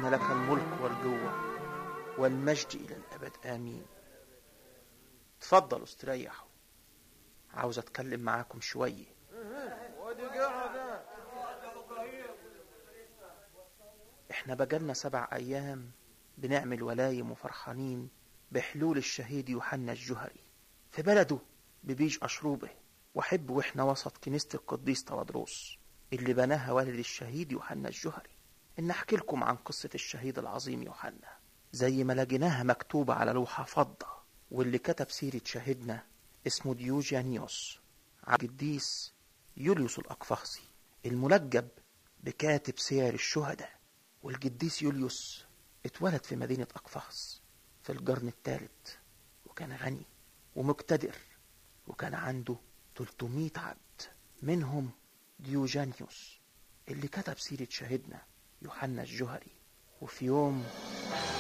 اللهم لك الملك والجوة والمجد إلى الأبد آمين تفضلوا استريحوا عاوز أتكلم معاكم شوية احنا بقالنا سبع أيام بنعمل ولايم وفرحانين بحلول الشهيد يوحنا الجهري في بلده ببيج أشروبه وحب وإحنا وسط كنيسة القديس تودروس اللي بناها والد الشهيد يوحنا الجهري إن أحكي لكم عن قصة الشهيد العظيم يوحنا زي ما لقيناها مكتوبة على لوحة فضة واللي كتب سيرة شهيدنا اسمه ديوجانيوس القديس يوليوس الأقفاصي الملقب بكاتب سير الشهداء والقديس يوليوس اتولد في مدينة أقفاص في القرن الثالث وكان غني ومقتدر وكان عنده 300 عبد منهم ديوجانيوس اللي كتب سيرة شهيدنا يوحنا الجهري وفي يوم